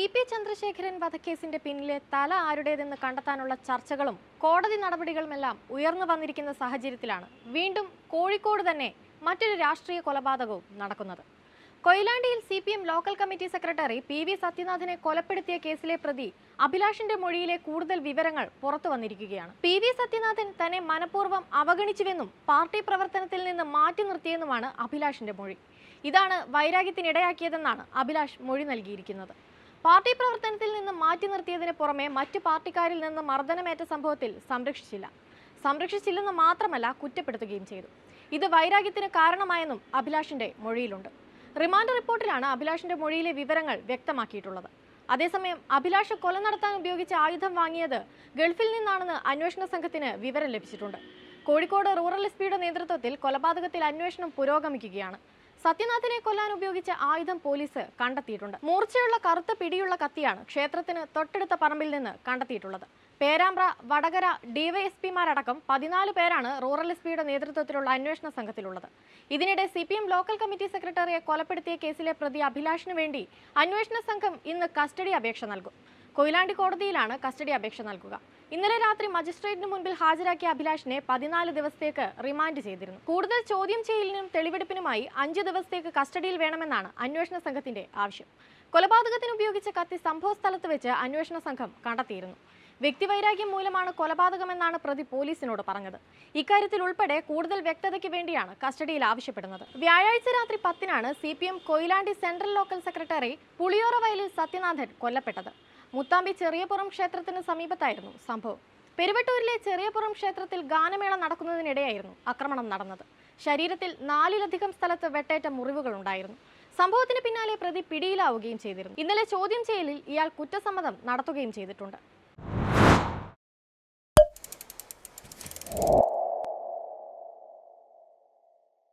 P Chandrasekharan വധക്കേസിന്റെ പിന്നിലെ തല ആരുടേതെന്ന് കണ്ടെത്താനുള്ള ചർച്ചകളും കോടതി നടപടികളുമെല്ലാം ഉയർന്നു വന്നിരിക്കുന്ന സാഹചര്യത്തിലാണ് വീണ്ടും കോഴിക്കോട് തന്നെ മറ്റൊരു രാഷ്ട്രീയ കൊലപാതകവും നടക്കുന്നത് കൊയിലാണ്ടിയിൽ C P M local committee secretary P V സത്യനാഥനെ കൊലപ്പെടുത്തിയ കേസിലെ പ്രതി അഭിലാഷിന്റെ മൊഴിയിലെ കൂടുതൽ വിവരങ്ങൾ പുറത്തു വന്നിരിക്കുകയാണ് പി വി സത്യനാഥൻ തന്നെ മനഃപൂർവ്വം അവഗണിച്ചുവെന്നും പാർട്ടി പ്രവർത്തനത്തിൽ നിന്ന് മാറ്റി നിർത്തിയെന്നുമാണ് അഭിലാഷിന്റെ മൊഴി ഇതാണ് വൈരാഗ്യത്തിനിടയാക്കിയതെന്നാണ് അഭിലാഷ് മൊഴി നൽകിയിരിക്കുന്നത് പാർട്ടി പ്രവർത്തനത്തിൽ നിന്ന് മാറ്റി നിർത്തിയതിന് പുറമെ മറ്റു പാർട്ടിക്കാരിൽ നിന്ന് മർദ്ദനമേറ്റ സംഭവത്തിൽ സംരക്ഷിച്ചില്ല സംരക്ഷിച്ചില്ലെന്ന് മാത്രമല്ല കുറ്റപ്പെടുത്തുകയും ചെയ്തു ഇത് വൈരാഗ്യത്തിന് കാരണമായെന്നും അഭിലാഷിന്റെ മൊഴിയിലുണ്ട് റിമാൻഡ് റിപ്പോർട്ടിലാണ് അഭിലാഷിന്റെ മൊഴിയിലെ വിവരങ്ങൾ വ്യക്തമാക്കിയിട്ടുള്ളത് അതേസമയം അഭിലാഷ് കൊല നടത്താൻ ഉപയോഗിച്ച ആയുധം വാങ്ങിയത് ഗൾഫിൽ നിന്നാണെന്ന് അന്വേഷണ സംഘത്തിന് വിവരം ലഭിച്ചിട്ടുണ്ട് കോഴിക്കോട് റൂറൽ എസ് പിയുടെ നേതൃത്വത്തിൽ കൊലപാതകത്തിൽ അന്വേഷണം പുരോഗമിക്കുകയാണ് സത്യനാഥിനെ കൊല്ലാൻ ഉപയോഗിച്ച ആയുധം പോലീസ് കണ്ടെത്തിയിട്ടുണ്ട് മൂർച്ചയുള്ള കറുത്ത പിടിയുള്ള കത്തിയാണ് ക്ഷേത്രത്തിന് തൊട്ടടുത്ത പറമ്പിൽ നിന്ന് കണ്ടെത്തിയിട്ടുള്ളത് പേരാമ്പ്ര വടകര ഡിവൈഎസ്പിമാരടക്കം പതിനാല് പേരാണ് റൂറൽ എസ് പിയുടെ നേതൃത്വത്തിലുള്ള അന്വേഷണ സംഘത്തിലുള്ളത് ഇതിനിടെ C P M local committee സെക്രട്ടറിയെ കൊലപ്പെടുത്തിയ കേസിലെ പ്രതി അഭിലാഷിന് വേണ്ടി അന്വേഷണ സംഘം ഇന്ന് കസ്റ്റഡി അപേക്ഷ നൽകും കൊയിലാണ്ടി കോടതിയിലാണ് കസ്റ്റഡി അപേക്ഷ നൽകുക ഇന്നലെ രാത്രി മജിസ്ട്രേറ്റിന് മുൻപിൽ ഹാജരാക്കിയ അഭിലാഷിനെ പതിനാല് ദിവസത്തേക്ക് റിമാൻഡ് ചെയ്തിരുന്നു കൂടുതൽ ചോദ്യം ചെയ്യലിനും തെളിവെടുപ്പിനുമായി അഞ്ച് ദിവസത്തേക്ക് കസ്റ്റഡിയിൽ വേണമെന്നാണ് അന്വേഷണ സംഘത്തിന്റെ ആവശ്യം കൊലപാതകത്തിന് ഉപയോഗിച്ച കത്തി സംഭവ സ്ഥലത്ത് വെച്ച് അന്വേഷണ സംഘം കണ്ടെത്തിയിരുന്നു വ്യക്തിവൈരാഗ്യം മൂലമാണ് കൊലപാതകമെന്നാണ് പ്രതി പോലീസിനോട് പറഞ്ഞത് ഇക്കാര്യത്തിൽ ഉൾപ്പെടെ കൂടുതൽ വ്യക്തതയ്ക്ക് വേണ്ടിയാണ് കസ്റ്റഡിയിൽ ആവശ്യപ്പെടുന്നത് വ്യാഴാഴ്ച രാത്രി പത്തിനാണ് C P M Koyilandy central local secretary Puliyora വയലിൽ സത്യനാഥൻ കൊല്ലപ്പെട്ടത് മുത്താമ്പി ചെറിയപുറം ക്ഷേത്രത്തിന് സമീപത്തായിരുന്നു സംഭവം പെരുവട്ടൂരിലെ ചെറിയപുറം ക്ഷേത്രത്തിൽ ഗാനമേള നടക്കുന്നതിനിടെയായിരുന്നു ആക്രമണം നടന്നത് ശരീരത്തിൽ നാലിലധികം സ്ഥലത്ത് വെട്ടേറ്റ മുറിവുകൾ ഉണ്ടായിരുന്നു സംഭവത്തിന് പിന്നാലെ പ്രതി പിടിയിലാവുകയും ചെയ്തിരുന്നു ഇന്നലെ ചോദ്യം ചെയ്യലിൽ ഇയാൾ കുറ്റസമ്മതം നടത്തുകയും ചെയ്തിട്ടുണ്ട്